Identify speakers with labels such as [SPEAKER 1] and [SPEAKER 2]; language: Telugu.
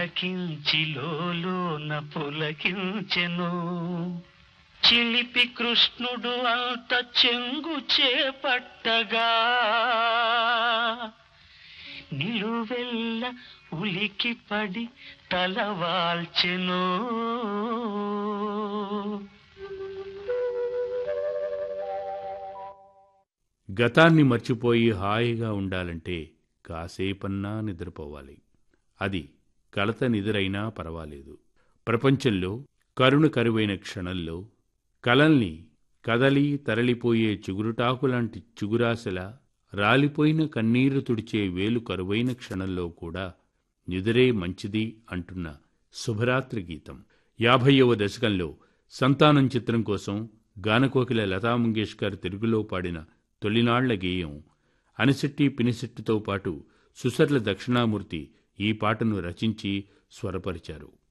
[SPEAKER 1] తిలకించి లోన పులకించెను చిలిపి కృష్ణుడు అంత చెంగు చేపట్టగా నిలువెల్ల ఉలికి పడి తలవాల్చెను
[SPEAKER 2] గతాన్ని మర్చిపోయి హాయిగా ఉండాలంటే కాసేపన్నా నిద్రపోవాలి అది కలత నిద్రైనా పర్వాలేదు ప్రపంచంలో కరుణ కరువైన క్షణంలో కలల్ని కదలి తరలిపోయే చిగురుటాకులాంటి చిగురాశల రాలిపోయిన కన్నీరు తుడిచే వేలు కరువైన క్షణంలో కూడా నిదురే మంచిది అంటున్న శుభరాత్రి గీతం యాభైవ దశకంలో సంతానం చిత్రం కోసం గానకోకిల లతా మంగేష్కర్ తెలుగులో పాడిన తొలినాళ్ల గేయం అనిశెట్టి పినిశెట్టితో పాటు సుసర్ల దక్షిణామూర్తి ఈ పాటను రచించి స్వరపరిచారు